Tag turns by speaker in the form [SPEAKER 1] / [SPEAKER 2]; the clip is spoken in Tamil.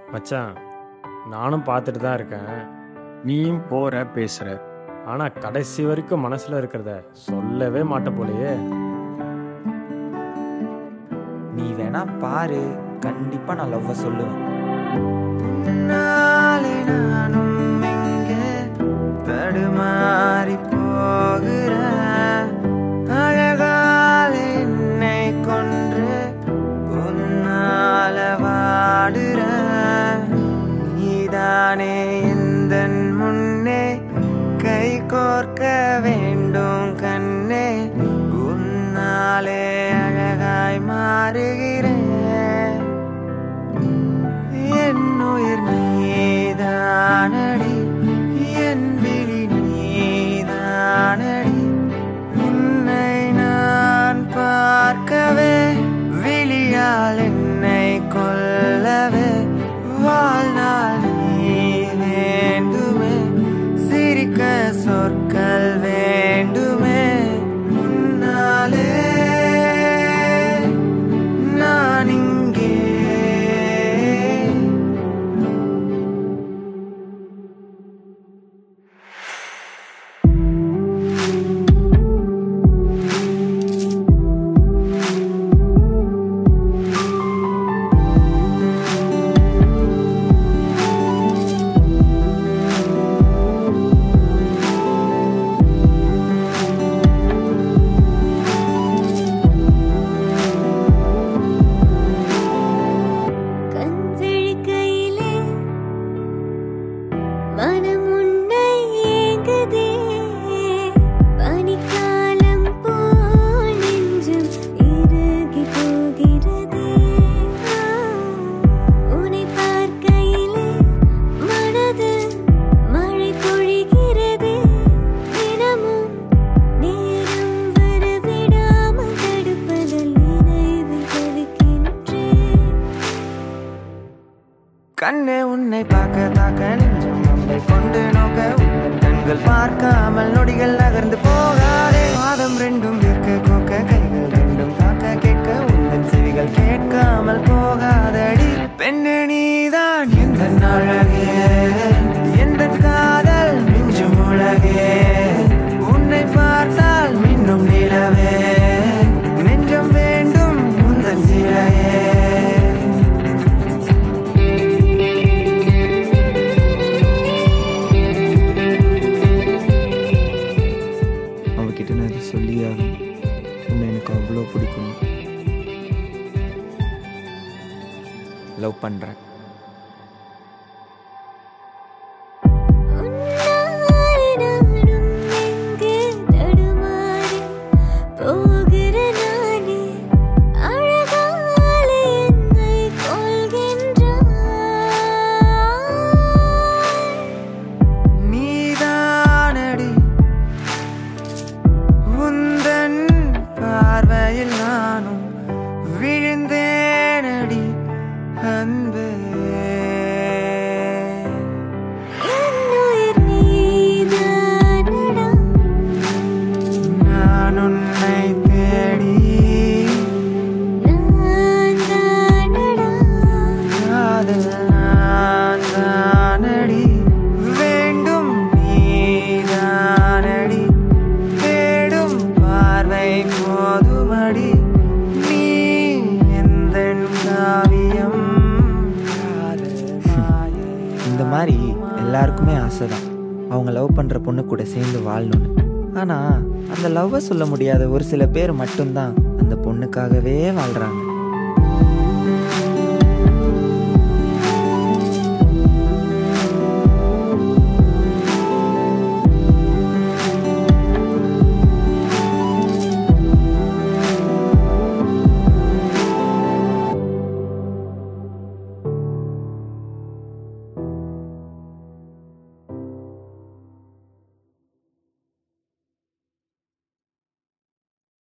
[SPEAKER 1] மச்சான் நானும் பார்த்துட்டு தான் இருக்கேன்
[SPEAKER 2] நீயும் போற பேசுற
[SPEAKER 1] ஆனால் கடைசி வரைக்கும் மனசில் இருக்கிறத சொல்லவே மாட்ட போலையே
[SPEAKER 3] நீ வேணா பாரு கண்டிப்பா நான் லவ்வ சொல்லுவேன் நானும் எங்கே தடுமாறி போகிறேன் அழகால் என்னை கொன்று உன்னால வாடுறேன் நீதானே எந்த முன்னே கை கோர்க்க வேண்டும் கண்ணே உன்னாலே அழகாய் மாறுகிறேன் என் உயிர் நீதானடி என் விழி நீதானடி உன்னை நான் பார்க்கவே விழியால் என்னை கொல்லவே வாழ்நாள் நீ வேண்டுமே சிரிக்க சொற்கள் வேண்டுமே உன்னாலே நான் இங்கே
[SPEAKER 4] கண்விழிக்கையிலே மனம் உன்னை ஏங்குதே பனிக்காலம் போல் நெஞ்சம் இறுகி போகிறதே உன்னை பார்க்கையிலே மனது மழை பொழிகிறதே தினமும் நேரம் வரவிடாமல் தடுப்பதில் நினைவில் தவிக்கின்றேன்
[SPEAKER 3] கண்ணே உன்னை பார்க்க தாக்க நெஞ்சம் நம்மை கொண்டு நோக்க உங்கள் கண்கள் பார்க்காமல் நொடிகள் நகர்ந்து போகாதே பாதம் ரெண்டும் விற்க கோக்க கைகள் ரெண்டும் காக்க கேட்க உங்கள் செவிகள் கேட்காமல் போகாதடி பெண்ணே நீதான் எந்த அழகே எந்த காதல் மிஞ்சும் உலகே உன்னை பார்த்தால் மின்னும் நிலவே நெஞ்சம் வேண்டும் உந்தன் சிலையே அவகிட்ட நான் இதை சொல்லியே ஆகணும் உன்னை எனக்கு அவ்வளோ பிடிக்கும் லவ் பண்ணுறேன்
[SPEAKER 4] உன்னாலே நானும் எங்கே தடுமாறி போகிற நானே அழகாலே என்னை கொள்கின்றாய்
[SPEAKER 3] நீதானடி உந்தன் பார்வையில் நானும் விழுந்தேனடி அன்பே
[SPEAKER 4] என்னுயிர் நீதானடா
[SPEAKER 3] நான் உன்னை தேடி
[SPEAKER 4] நான் தானடா
[SPEAKER 3] காதல் நான் தானடி வேண்டும் நீதானடி தேடும் பார்வை போதுமடி நீ எந்த காவியம் இந்த மாதிரி எல்லாருக்குமே ஆசை தான் அவங்க லவ் பண்ணுற பொண்ணு கூட சேர்ந்து வாழணும்னு ஆனால் அந்த லவ்வை சொல்ல முடியாத ஒரு சில பேர் மட்டும்தான் அந்த பொண்ணுக்காகவே வாழ்கிறாங்க